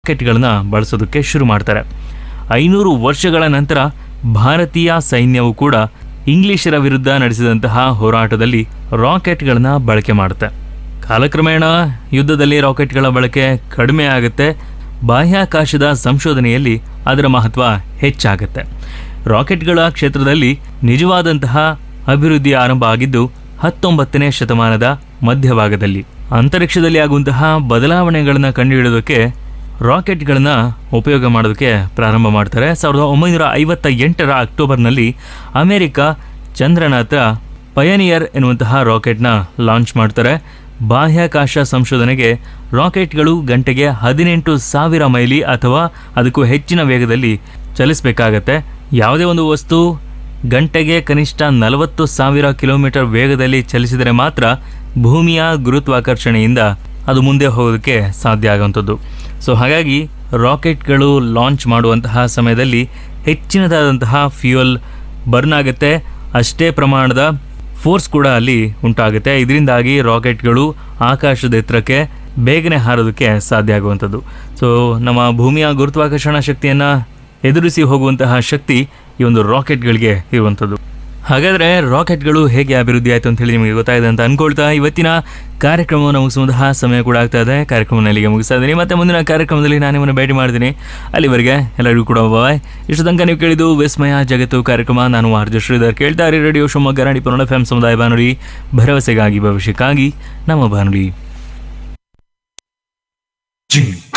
ರಾಕೆಟ್ಗಳನ್ನ ಬಳಸೋದಕ್ಕೆ ಶುರು ಮಾಡ್ತಾರೆ ಐನೂರು ವರ್ಷಗಳ ನಂತರ ಭಾರತೀಯ ಸೈನ್ಯವು ಕೂಡ ಇಂಗ್ಲಿಷರ ವಿರುದ್ಧ ನಡೆಸಿದಂತಹ ಹೋರಾಟದಲ್ಲಿ ರಾಕೆಟ್ಗಳನ್ನ ಬಳಕೆ ಮಾಡುತ್ತೆ ಕಾಲಕ್ರಮೇಣ ಯುದ್ಧದಲ್ಲಿ ರಾಕೆಟ್ಗಳ ಬಳಕೆ ಕಡಿಮೆ ಆಗುತ್ತೆ ಬಾಹ್ಯಾಕಾಶದ ಸಂಶೋಧನೆಯಲ್ಲಿ ಅದರ ಮಹತ್ವ ಹೆಚ್ಚಾಗುತ್ತೆ ರಾಕೆಟ್ಗಳ ಕ್ಷೇತ್ರದಲ್ಲಿ ನಿಜವಾದಂತಹ ಅಭಿವೃದ್ಧಿ ಆರಂಭ ಆಗಿದ್ದು ಹತ್ತೊಂಬತ್ತನೇ ಶತಮಾನದ ಮಧ್ಯಭಾಗದಲ್ಲಿ ಅಂತರಿಕ್ಷದಲ್ಲಿ ಆಗುವಂತಹ ಬದಲಾವಣೆಗಳನ್ನ ಕಂಡುಹಿಡಿಯೋದಕ್ಕೆ ರಾಕೆಟ್ಗಳನ್ನ ಉಪಯೋಗ ಮಾಡೋದಕ್ಕೆ ಪ್ರಾರಂಭ ಮಾಡ್ತಾರೆ ಸಾವಿರದ ಒಂಬೈನೂರ ಐವತ್ತ ಎಂಟರ ಅಕ್ಟೋಬರ್ನಲ್ಲಿ ಅಮೆರಿಕ ಚಂದ್ರನ ಹತ್ರ ಪಯನಿಯರ್ ಎನ್ನುವಂತಹ ರಾಕೆಟ್ನ ಲಾಂಚ್ ಮಾಡ್ತಾರೆ ಬಾಹ್ಯಾಕಾಶ ಸಂಶೋಧನೆಗೆ ರಾಕೆಟ್ಗಳು ಗಂಟೆಗೆ ಹದಿನೆಂಟು ಸಾವಿರ ಮೈಲಿ ಅಥವಾ ಅದಕ್ಕೂ ಹೆಚ್ಚಿನ ವೇಗದಲ್ಲಿ ಚಲಿಸಬೇಕಾಗತ್ತೆ ಯಾವುದೇ ಒಂದು ವಸ್ತು ಗಂಟೆಗೆ ಕನಿಷ್ಠ ನಲವತ್ತು ಸಾವಿರ ಕಿಲೋಮೀಟರ್ ವೇಗದಲ್ಲಿ ಚಲಿಸಿದರೆ ಮಾತ್ರ ಭೂಮಿಯ ಗುರುತ್ವಾಕರ್ಷಣೆಯಿಂದ ಅದು ಮುಂದೆ ಹೋಗೋದಕ್ಕೆ ಸಾಧ್ಯ ಆಗುವಂಥದ್ದು ಸೊ ಹಾಗಾಗಿ ರಾಕೆಟ್ಗಳು ಲಾಂಚ್ ಮಾಡುವಂತಹ ಸಮಯದಲ್ಲಿ ಹೆಚ್ಚಿನದಾದಂತಹ ಫ್ಯೂಯಲ್ ಬರ್ನ್ ಆಗುತ್ತೆ ಅಷ್ಟೇ ಪ್ರಮಾಣದ ಫೋರ್ಸ್ ಕೂಡ ಅಲ್ಲಿ ಉಂಟಾಗುತ್ತೆ ಇದರಿಂದಾಗಿ ರಾಕೆಟ್ಗಳು ಆಕಾಶದ ಎತ್ತರಕ್ಕೆ ಬೇಗನೆ ಹಾರೋದಕ್ಕೆ ಸಾಧ್ಯ ಆಗುವಂಥದ್ದು ಸೊ ನಮ್ಮ ಭೂಮಿಯ ಗುರುತ್ವಾಕರ್ಷಣ ಶಕ್ತಿಯನ್ನು ಎದುರಿಸಿ ಹೋಗುವಂತಹ ಶಕ್ತಿ ಈ ಒಂದು ರಾಕೆಟ್ಗಳಿಗೆ ಇರುವಂಥದ್ದು ಹಾಗಾದರೆ ರಾಕೆಟ್ಗಳು ಹೇಗೆ ಅಭಿವೃದ್ಧಿ ಆಯಿತು ಅಂತ ಹೇಳಿ ನಿಮಗೆ ಗೊತ್ತಾಗಿದೆ ಅಂತ ಅನ್ಕೊಳ್ತಾ ಇವತ್ತಿನ ಕಾರ್ಯಕ್ರಮವನ್ನು ಮುಗಿಸುವಂತಹ ಸಮಯ ಕೂಡ ಆಗ್ತಾ ಇದೆ ಕಾರ್ಯಕ್ರಮವನ್ನು ಇಲ್ಲಿಗೆ ಮುಗಿಸ್ತಾ ಇದ್ದೀನಿ ಮತ್ತೆ ಮುಂದಿನ ಕಾರ್ಯಕ್ರಮದಲ್ಲಿ ನಾನು ನಿಮ್ಮನ್ನು ಭೇಟಿ ಮಾಡ್ತೀನಿ ಅಲ್ಲಿವರೆಗೆ ಎಲ್ಲರಿಗೂ ಕೂಡ ಬಾಯ್ ಇಷ್ಟು ತನಕ ನೀವು ಕೇಳಿದ್ದು ವಿಸ್ಮಯ ಜಗತ್ತು ಕಾರ್ಯಕ್ರಮ ನಾನು ಆರ್ಜ ಶ್ರೀಧರ್ ಕೇಳ್ತಾ ಇರಿ ರೇಡಿಯೋ ಶಿವಮೊಗ್ಗ ರಾಣಿ ಪುರಾಣ ಎಫ್ ಸಮುದಾಯ ಬಾನುಲಿ ಭರವಸೆಗಾಗಿ ಭವಿಷ್ಯಕ್ಕಾಗಿ ನಮ್ಮ ಬಾನುಲಿ G